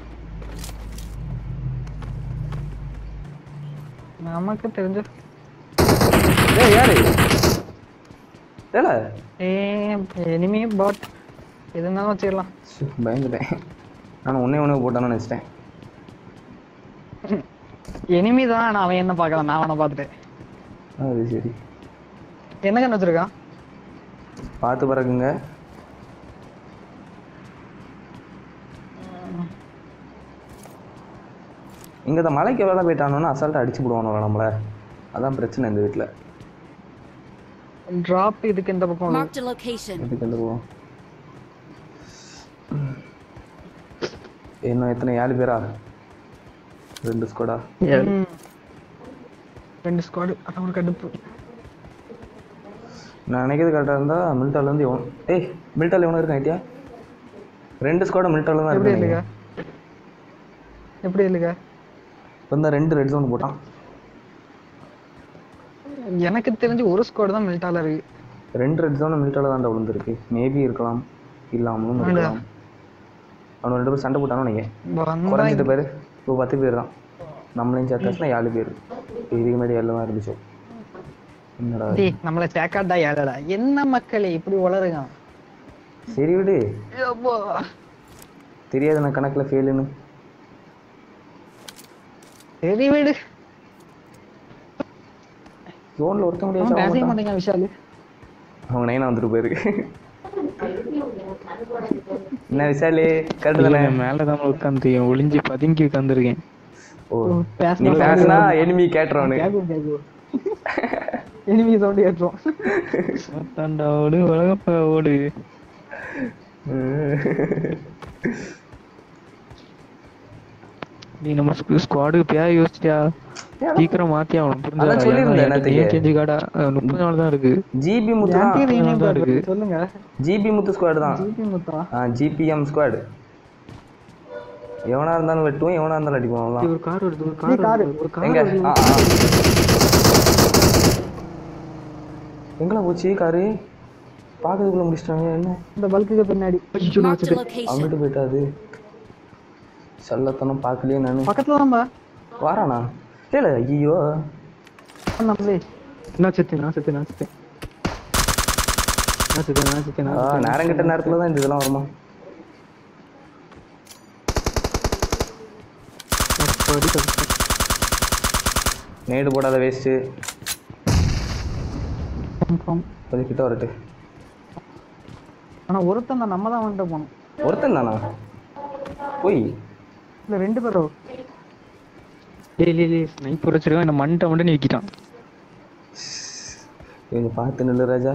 நமக்கு தெரிஞ்ச ஏய் யாரு ஏல ஏ எனிமி பாட் எது இருந்தாலும் வச்சுக்கலாம் பயந்துட்டேன் நான் ஒன்னே ஒன்றே போட்டானு நினச்சிட்டேன் எனிமி தான் ஆனா அவன் என்ன பார்க்கலாம் நான் அவனை பார்த்துட்டேன் அது சரி என்ன கண்ணு வச்சிருக்கான் பார்த்து பறக்குங்க இங்கே இந்த மலைக்கு வேலை போயிட்டானோன்னா அசால்ட்டாக அடிச்சு போடுவானோ நம்மள அதான் பிரச்சனை இந்த வீட்டில் டிராப் இதுக்கு இந்த பக்கம் உள்ளது. Marked a location. எதுக்கு எந்த போவோம் இன்னும் எத்தனை ஏழு பேரா ரெண்டு ஸ்கோடா ம். ரெண்டு ஸ்குவாடு அதான் ஒரு கடுப்பு நான் நினைக்கிறது கரெக்டாக இருந்தால் மில்டாலேருந்து எவன் ஏய் மில்டால் எவனும் இருக்கான் ஐட்டியா ரெண்டு ஸ்குவாடு மில்டால தான் எப்படி இருக்காங்க இல்லைங்க எப்படி இல்லைங்க இப்போ தான் ரெண்டு ரெட் ஜோன் போட்டான் எனக்கு தெரிஞ்சு ஒரு ஸ்குவாடு தான் மில்ட்டால இருக்கு ரெண்டு ரெட் ஜோன் மில்டால தான் விழுந்திருக்கு மேபி இருக்கலாம் இல்லாமலும் இருக்கலாம் அவன் ரெண்டு பேரும் சண்டை போட்டானு நினைக்கிறேன் வந்தா குறைஞ்சிட்ட பேர் இப்போ பத்து பேர் தான் நம்மளையும் சேர்த்தாச்சுன்னா ஏழு பேர் இதுக்கு முன்னாடி ஏழு தான் இருந்துச்சு என்னடா இது? டேய் நம்மள சேக்காட்டா ஏழடா என்ன மக்களே இப்படி உளருங்க சரி விடு அப்பா. தெரியாது நான் கணக்கில் ஃபெயிலுன்னு சரி விடு ஜோனில் ஒருத்த அவன் பேசவே முடியாது மாட்டேங்க விஷாலு அவங்க நைனா வந்துட்டு போயிருக்கு என்ன விசாலு கரெக்டு தானே மேலதான் உட்காந்து ஒளிஞ்சு பதுங்கி உட்காந்துருக்கேன் ஓ பேசினா நீ பேசுனா எனிமி கேட்டுறவனு கேக்கும் கேக்கும் எனிமி சவுண்ட் ஏற்றுவோம் தாண்டா ஓடு உலகப்பா ஓடு நீ நம்ம ஸ்குவாடுக்கு பேர் யோசிச்சியா சீக்கிரம் மாத்தி அவனுக்கு புரிஞ்சா அதான் சொல்லியிருந்தேன் நேத்துக்கு. சேஞ்சு கார்டா முப்பது நாள் தான் இருக்கு ஜிபி முத்து தான் யார்கிட்டயும் rename தான் card இருக்கு. சொல்லுங்க ஜிபி முத்து ஸ்குவாடு தான் ஜிபி முத்தா ஆ ஜிபிஎம் ஸ்குவாடு எவனா இருந்தாலும் வெட்டுவோம் எவனா இருந்தாலும் அடிப்போம் டேய், அவ்வளோதான் ஒரு கார் வருது ஒரு நீ கார் காரு. வருது, ஒரு கார் எங்க வருது. ஆ ஆ எங்கடா போச்சு காரு பார்க்கறதுக்குள்ள முடிச்சிட்டாங்க என்ன இந்த பல்குக்கு பின்னாடி ஐயோ, நான் Marked a செத்தேன். location. அங்கிட்டு போயிட்டாது செல்லத்தனம் பார்க்கலையே நானு பக்கத்துல தான் வாரானா இல்ல ஐயோ நம்மளே நான் செத்தேன் நான் செத்தேன் நான் செத்தேன் நான் செத்தேன் நான் செத்தேன் நான் ஆ செத்தேன். நேரம் கிட்ட நேரத்துல தான் இந்த இதெல்லாம் வருமா அப்பாடி தப்பிச்சேன். நேடு போடாத வேஸ்ட்டு கன்ஃபார்ம் கொஞ்சம் கிட்ட வரட்டு ஆனா ஒருத்தன் தான் நம்ம தான் வந்துட்டு போனோம் ஒருத்தன் தானா போய் இல்ல ரெண்டு பேரும் டேய் டேய் டேய் ஸ்னைப்பர் வச்சிருக்கான் என்ன மண்டை மண்டை நிக்கிட்டான் கொஞ்சம் பார்த்து நில்லு ராஜா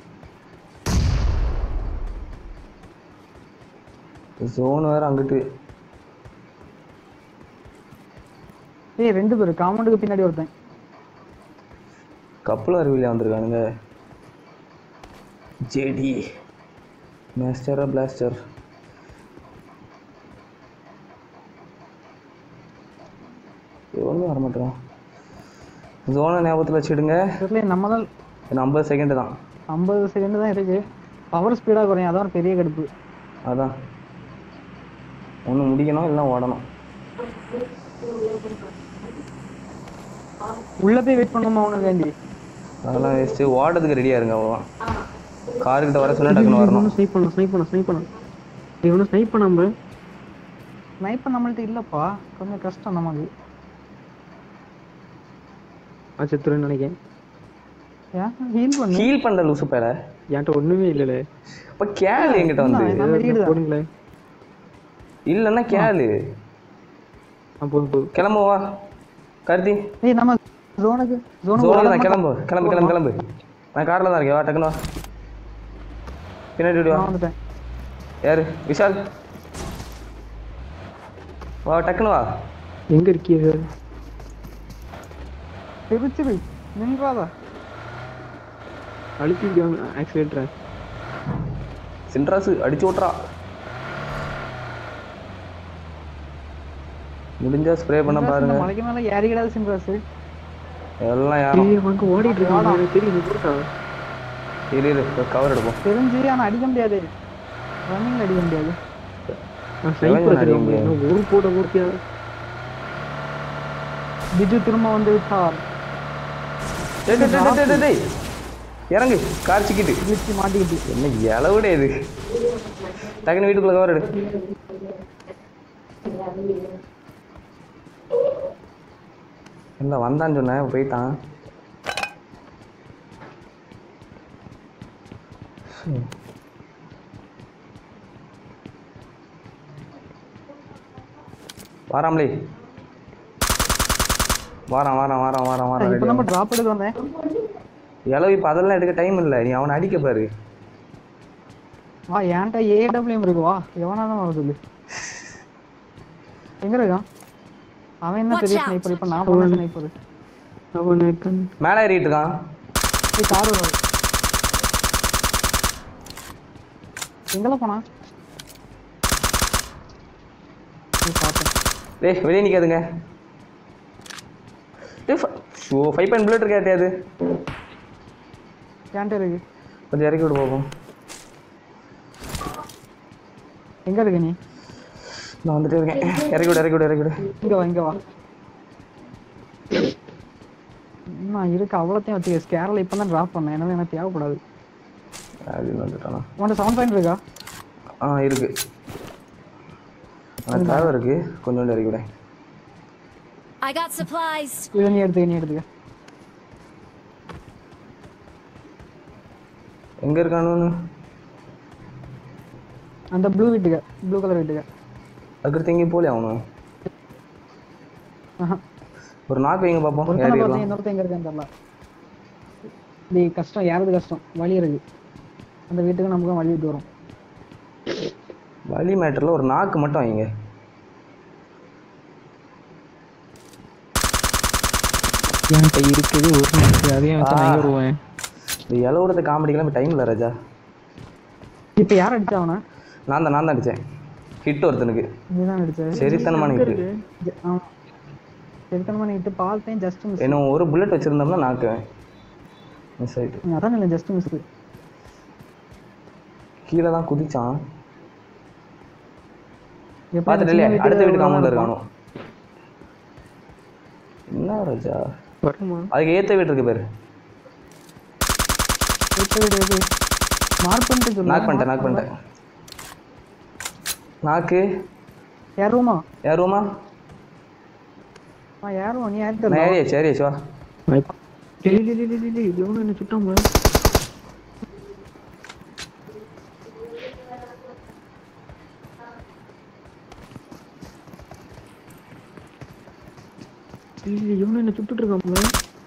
ஜோன் வேற அங்கிட்டு ஏய் ரெண்டு பேரும் காம்பவுண்டுக்கு பின்னாடி ஒருத்தன் கப்பல் அருவியில் வந்திருக்கானுங்க ஜேடி மேஸ்டரா பிளாஸ்டர் ஒன்றும் வர மாட்டேறான் ஜோனை ஞாபகத்தில் வச்சுடுங்க தெரியல நம்ம தான் இன்னும் ஐம்பது செகண்டு தான் ஐம்பது செகண்ட் தான் இருக்கு பவர் ஸ்பீடா குறையும் அதான் ஒரு பெரிய கடுப்பு அதான் ஒன்று முடிக்கணும் இல்லை ஓடணும் உள்ள போய் வெயிட் பண்ணுமா உனக்கு வேண்டி அதெல்லாம் வேஸ்ட்டு ஓடுறதுக்கு ரெடியாக இருங்க அவ்வளோதான் காருக்கிட்ட வர சொன்னா டக்குன்னு வரணும் இவனும் ஸ்னைப் பண்ணலாம் ஸ்னைப் பண்ணலாம் ஸ்னைப் பண்ணலாம் இவனும் ஸ்னைப் பண்ணாம ஸ்னைப்பர் நம்மள்ட்ட இல்லப்பா கொஞ்சம் கஷ்டம் நமக்கு நான் செத்துறேன்னு நினைக்கிறேன் ஏன் ஹீல் பண்ணு ஹீல் பண்ணுற லூசு பேர என்கிட்ட ஒண்ணுமே இல்லைல்ல இப்போ கேளு என்கிட்ட வந்து நம்ம வீடு தான் போடுங்களேன் இல்லைன்னா கேளு ஆ போதும் போதும் கிளம்பு வா கருதி ஏய் நம்ம ஜோனுக்கு ஜோனுக்கு ஜோனுக்கு தான் கிளம்பு கிளம்பு கிளம்பு கிளம்பு நான் காரில் தான் இருக்கேன் வா டக்குன்னு வா பின்னாடி ஓடி வா நான் வந்துட்டேன் யாரு விஷால் வா டக்குன்னு வா எங்க இருக்கீங்க திருச்சிரு நின்றாதா அழுத்தி ஆக்சிலேட்டர் சின்ராசு அடிச்சு ஓட்டுறா முடிஞ்சா ஸ்ப்ரே பண்ண பாருங்க மலைக்கு மேல ஏறிக்கிடாது சின்ராசு எல்லாம் யாரும் அங்க ஓடிட்டு இருக்கான் எனக்கு தெரியும் நீ போட்டா இரு இரு கவர் எடுப்போம் தெரிஞ்சு ஆனா அடிக்க முடியாது ரன்னிங்ல அடிக்க முடியாது நான் ஸ்னைப்பர் அடிக்க வச்சிருக்கேன் முடியாது. இன்னும் ஒரு போட பூர்த்தியா பிஜு திரும்ப வந்து விட்டார் டேய், டேய், டேய், டேய், டேய், டேய். இறங்கு கார் சிக்கிட்டு கிழிச்சு மாட்டிக்கிட்டு என்ன இளவுடே இது டக்குன்னு வீட்டுக்குள்ள கவர் எடு இல்லை வந்தான்னு சொன்னேன் போயிட்டான் ம். வாராம்லே வாரான் வாரான் வாரான் வாரான் வாரான் இப்ப ready நம்ம ஆகு. டிராப் எடுக்க வந்தேன் இளவு இப்போ அதெல்லாம் எடுக்க டைம் இல்லை நீ அவனை அடிக்க பாரு வா ஏன்டா ஏடபிள்யூஎம் இருக்கு வா எவனா தான் வர சொல்லு எங்க இருக்கான் அவன் என்ன பெரிய Watch out. ஸ்னைப்பர் இப்ப நான் பண்ண ஸ்னைப்பர் அவன் இருக்கான் மேலே ஏறிட்டு இருக்கான் ஏய் கார் வரும் எங்கெல்லாம் போனா ஏய், பார்த்தேன் டேய் வெளியே நிற்காதுங்க டேய் ஷோ ஃபைவ் பாயிண்ட் புல்லட் இருக்கா அது ஏன்ட்ட இருக்கு கொஞ்சம் இறக்கி விடு பார்ப்போம் எங்க இருக்க நீ நான் வந்துட்டே இருக்கேன் இறக்கி விடு இறக்கி விடு இறக்கி விடு இங்க வா இங்க வா நான் இருக்கு அவ்வளோத்தையும் வச்சுக்க ஸ்கேரில் இப்போ தான் ட்ராப் பண்ணேன் எனவே எனக்கு தேவைப்படாது அப்படின்னு வந்துட்டானா உன்ட்ட செவன் பாயிண்ட் இருக்கா ஆ இருக்கு எனக்கு தேவை இருக்கு கொஞ்சோண்டு இறக்கி விடு I got supplies. இதை நீ எடுத்துக்க நீ எடுத்துக்க எங்கே இருக்கானு அந்த ப்ளூ வீட்டுக்க ப்ளூ கலர் வீட்டுக்க அதுக்கு எங்கேயும் போகலையா அவனு ஆஹா ஒரு நாக்கு வைங்க பார்ப்போம் ஒருத்தனை பார்த்தேன் ஏறிடலாம் இன்னொருத்தன் எங்க இருக்கான்னு தெரியல டேய் கஷ்டம் யாரது கஷ்டம் வழி இருக்கு அந்த வீட்டுக்கு நமக்கு வழி விட்டு வரும் வலி மேட்டரில் ஒரு நாக்கு மட்டும் வைங்க என்கிட்ட இருக்குது ஒரு நிமிஷம் அதையும் வச்சு நான் எங்க வருவேன் இந்த இலவுடத்த காமெடிக்கெல்லாம் டைம் இல்லை ராஜா இப்ப யார் அடிச்சா அவன நான் தான் நான் தான் அடித்தேன் ஹிட் ஒருத்தனுக்கு நீதான் அடிச்ச சரித்தனமான ஹிட்டு ஜ- ஆமா சரித்தனமான ஹிட் பார்த்தேன் ஜஸ்ட் மிஸ் இன்னும் ஒரு புல்லட் வச்சுருந்தோம்னா நாக்குவேன் மிஸ் ஆகிட்டு அதான் இல்லை ஜஸ்ட் மிஸ் கீழே தான் குதிச்சான் பார்த்துட்டு இல்லையா அடுத்த வீட்டு காமௌண்ட்ல இருக்கானோ என்ன ராஜா வருமா அதுக்கு ஏத்த வீடு இருக்கு பேரு மார்க் பண்ணிட்டு சொல்லு நாக் பண்ணிட்டேன் நாக் பண்ணிட்டேன் நாக்கு யார் ரூமா யார் ரூமா ஆ யார் ரூமா நீ யார் நான் தெரியல ஏரியாச்சு ஏரியாச்சு வா டேய் டேய் டேய் டேய் டேய் எவனோ என்ன சுட்டாம டேய் எவனோ என்ன சுட்டுட்டு இருக்காமல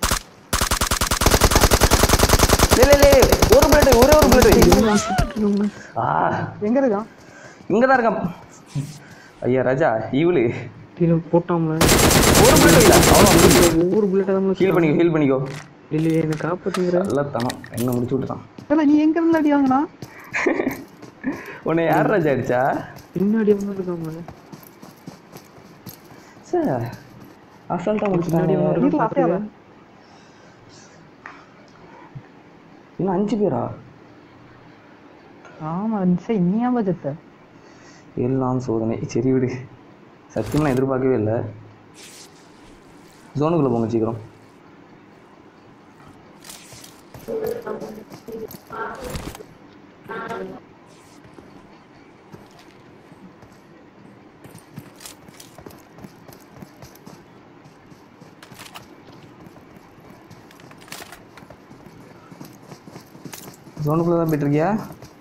இல்ல இல்ல இல்ல, ஒரு புல்லட் ஒரே ஒரு புல்லட் சுட்டுட்டு இருக்காமல ஆ எங்க இருக்கான் இங்க தான் இருக்கான் ஐயா ராஜா இவளு கீழே போட்டாமல ஒரு புல்லட் இல்ல அவ்வளோ ஒவ்வொரு புல்லட்டை தான் ஹீல் பண்ணிக்கோ ஹீல் பண்ணிக்கோ இல்லையே என்ன காப்பாத்துங்கிற நல்ல தனம் என்ன முடிச்சு விட்டுட்டான் இல்ல நீ எங்க இருந்து அடி வாங்கினா உன்னை யார் ராஜா அடிச்சா பின்னாடி வந்து இருக்காமல சார் அசால்ட்டா பின்னாடி முடிச்சுட்டாங்க வந்து வீட்டுல அப்படியே இன்னும் அஞ்சு பேரா ஆமா சரி நீ ஏன் செத்த எல்லாம் சோதனை சரி விடு சத்தியமா நான் எதிர்பார்க்கவே இல்லை ஜோனுக்குள்ள போங்க சீக்கிரம் ஜோனுக்குள்ள தான் போயிட்டு இருக்கியா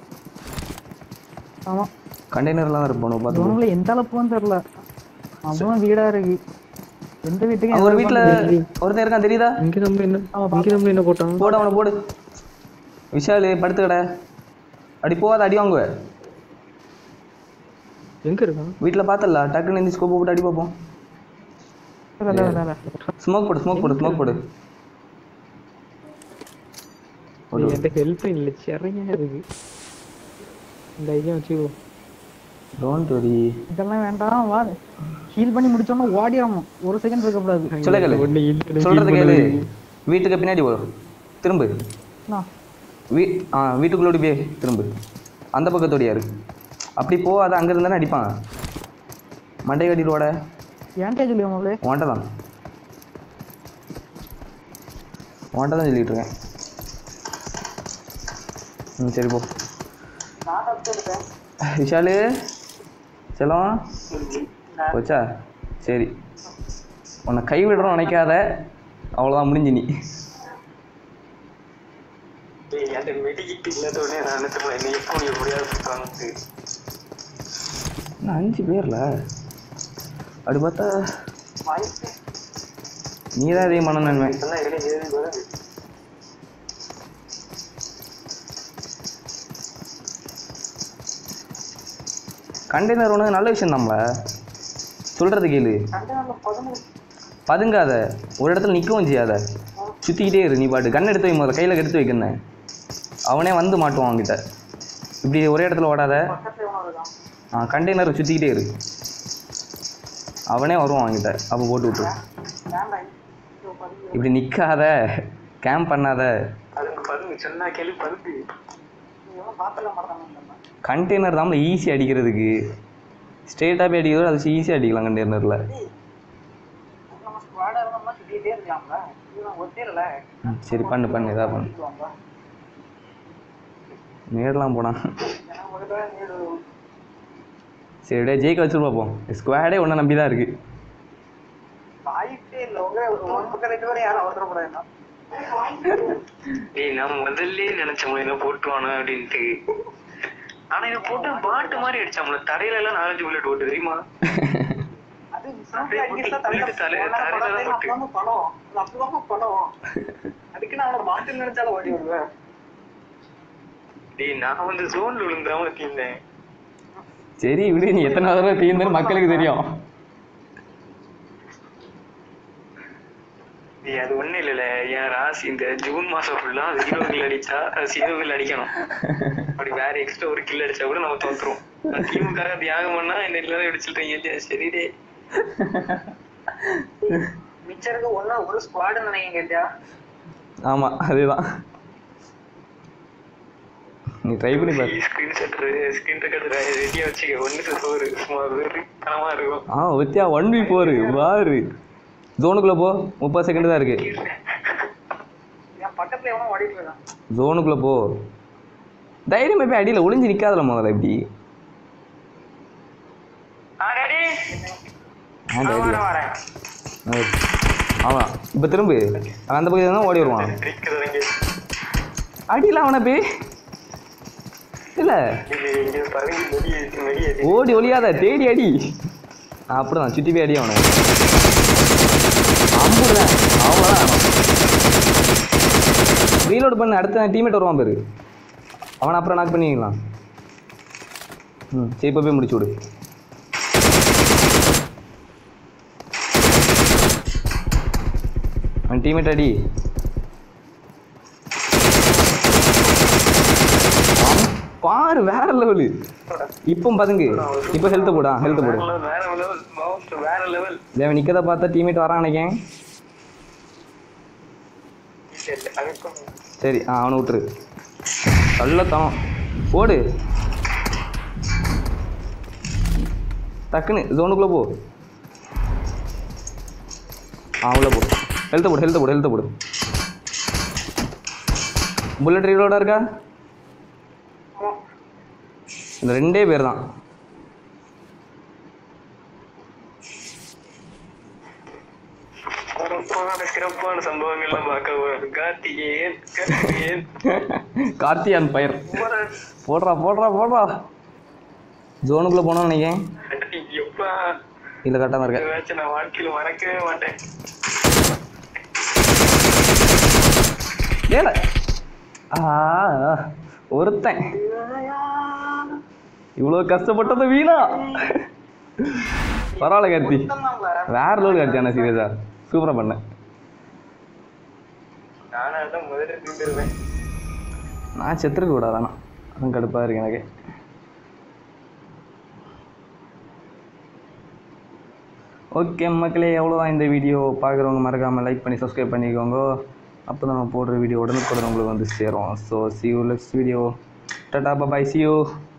ஆமா கண்டெய்னர்லாம் இருப்போம் பார்த்து ஜோனுக்குள்ள எந்த அளப்புன்னு தெரியல அதுவும் வீடா இருக்கு எந்த வீட்டுக்கு அவங்க ஒரு வீட்ல ஒருத்தன் இருக்கான் தெரியுதா இங்க நம்ம என்ன இங்க நம்ம என்ன போட்டான் போடு அவனை போடு விஷாலு படுத்துக்கடை அடி போகாத அடி வாங்குவ எங்க இருக்கான் வீட்டில் பார்த்தல டக்குன்னு இந்த ஸ்கோப் போட்டு அடி பார்ப்போம் ஸ்மோக் போடு ஸ்மோக் போடு ஸ்மோக் போடு டேய், என்கிட்ட ஹெல்ப் இல்ல சரியா இருக்கு இந்த ஐயா வச்சுக்கோ டோன்ட் வரி இதெல்லாம் வேண்டாம் வா ஹீல் பண்ணி முடிச்சோன்னா ஓடிடணும் ஒரு செகண்ட் இருக்கக்கூடாது சொல்ல கேளு ஒண்ணு இல்ல, சொல்றது heal கேளு பண்ணது. வீட்டுக்கு பின்னாடி வரும் திரும்பு என்ன? வீ ஆ வீட்டுக்குள்ளோடி போய் திரும்பு அந்த பக்கத்தோடியா இருக்கு அப்படி போகாத அங்கே இருந்தானே அடிப்பான் மண்டை கட்டிடுவோட ஏன்டே சொல்லி முதல்ல உன்ட்ட தான் உன்ட்ட தான் சொல்லிட்டு இருக்கேன் ம் சரி போ விஷாலு செல்லம் போச்சா சரி உன்னை கைவிடுறோம் நினைக்காத அவ்வளோதான் முடிஞ்சு நீ என்ன அஞ்சு பேர்ல அப்படி பார்த்தா நீ தான் அதிகமான நன்மை கண்டெய்னர் ஒன்று நல்ல விஷயம் நம்மள சொல்றது கேளு பதுங்காத ஒரு இடத்துல நிற்கவும் செய்யாத சுற்றிக்கிட்டே இரு நீ பாட்டு கன் எடுத்து வை முதல்ல கையில் எடுத்து வைக்கிறேன் அவனே வந்து மாட்டுவான் அவன்கிட்ட இப்படி ஒரே இடத்துல ஓடாத ஆ கண்டெய்னர் சுற்றிக்கிட்டே இரு அவனே வருவான் அவன்கிட்ட அப்போ போட்டு விட்டு இப்படி நிற்காத கேம்ப் பண்ணாத கண்டெய்னர் தான் ஈஸி அடிக்கிறதுக்கு ஸ்ட்ரெயிட்டாக போய் அடிக்கிறது அது ஈஸியாக அடிக்கலாம் கண்டெய்னரில் சரி பண்ணு பண்ணு இதா பண்ணு நேர்லாம் போனா சரி டே ஜெயிக்க வச்சுட்டு பார்ப்போம் ஸ்குவாடே ஒன்றை நம்பி தான் இருக்கு ஏய் நான் முதல்ல நினைச்சோம் என்ன போட்டுவானு அப்படின்ட்டு ஆனா இவன் போட்டு பாட்டு மாதிரி அடிச்சாம்ல தரையில எல்லாம் நாலஞ்சு புல்லட் ஓட்டு தெரியுமா அப்படியே போட்டு bullet தலை- தரையில தான் போட்டு. டேய் நான் வந்து ஜோன்ல விழுந்தாம தீர்ந்தேன் சரி விடு நீ எத்தனை தடவை தீர்ந்தன்னு மக்களுக்கு தெரியும் ஏய், அது ஒண்ணு இல்லல என் ராசி இந்த ஜூன் மாசம் ஃபுல்லா ஜீரோ கில் அடிச்சா ஜீரோ கில் அடிக்கணும் அப்படி வேற எக்ஸ்ட்ரா ஒரு கில் அடிச்சா கூட நம்ம தோத்துருவோம் டீமுக்காக தியாகம் பண்ணா என்ன எல்லாரும் அடிச்சுட்டீங்க சரிடே மிச்சருக்கு ஒன்னா ஒரு ஸ்குவாடு நினைக்கிறேன் கேட்டியா ஆமா அதேதான் நீ ட்ரை பண்ணி பாரு ஸ்கிரீன் ஷாட் ஸ்கிரீன் ரெக்கார்ட் ரெடியா வச்சுக்க ஒண்ணு சோறு சும்மா வெறித்தனமா இருக்கும் ஆ வித்தியா ஒன் வி ஃபோர் பாரு ஜோனுக்குள்ள போ முப்பது செகண்ட் தான் இருக்கு என் பக்கத்துல எவனோ ஓடிட்டு இருக்கான் ஜோனுக்குள்ள போ தைரியமா போய் அடியில ஒளிஞ்சு நிக்காதல முதல்ல இப்படி ஆ டாடி ஆ, தைரியம். வரேன் வரேன் ஓகே. ஆமா இப்ப திரும்பு அந்த பக்கத்துல தான் ஓடி வருவான் இருக்கிறதுங்க அடியில அவனை போய் இல்ல இது இங்க பறந்து வெளியே வெளியே ஓடி ஒளியாத தேடி அடி நான் அப்படிதான் சுத்தி போய் அடி அவனை அம்புடுதான் அவ்வளோதான் ரீலோட் பண்ண அடுத்த டீமேட் வருவான் பேரு அவனை அப்புறம் நாக் பண்ணிக்கலாம் ம் சரி இப்போ போய் முடிச்சு விடு அவன் டீமேட் அடி அவன் பாரு வேற லெவலு இப்போ பதுங்கு இப்போ ஹெல்த் போடா ஹெல்த் போடு வேற லெவல் மவுஸ் வேற லெவல் தேவன் நிக்கதை பார்த்தா டீமேட் வரான் நினைக்கேன் அதுக்கும் சரி ஆ அவனை விட்டுரு கள்ளத்தனம் ஓடு டக்குன்னு ஜோனுக்குள்ளே போ ஆ உள்ள போ ஹெல்த்தை போடு ஹெல்த்தை போடு ஹெல்த்தை போடு புல்லட் ரீலோட இருக்கா இந்த ரெண்டே பேர் தான் சிறப்பான சிறப்பான சம்பவங்கள்லாம் பார்க்க போறோம். கார்த்திகேயன் கார்த்திகேயன் கார்த்தியான் பயிர் போடுறா போடுறா போடுறா ஜோனுக்குள்ளே போனோம்னு நினைக்கிறேன் எப்பா இல்லை கரெக்டாக தான் இருக்கேன் ஏதாச்சும் நான் வாழ்க்கையில மறக்கவே மாட்டேன் ஏல ஆ ஒருத்தன் இவ்வளோ கஷ்டப்பட்டது வீணா பரவாயில்ல கார்த்தி வேற லோடு கார்த்தி ஆனால் சீரியஸா சூப்பராக பண்ணேன் நானா தான் முதல்ல தீந்துருவேன் நான் செத்துருக்க கூடாது ஆனால் அதுவும் கடுப்பாக இருக்கு எனக்கு ஓகே மக்களே எவ்வளோதான் இந்த வீடியோ பார்க்குறவங்க மறக்காமல் லைக் பண்ணி சப்ஸ்கிரைப் பண்ணிக்கோங்க அப்போ தான் நம்ம போடுற வீடியோ உடனுக்குடன் உங்களுக்கு வந்து சேரும் so see you next video டாடா பாய் சி யூ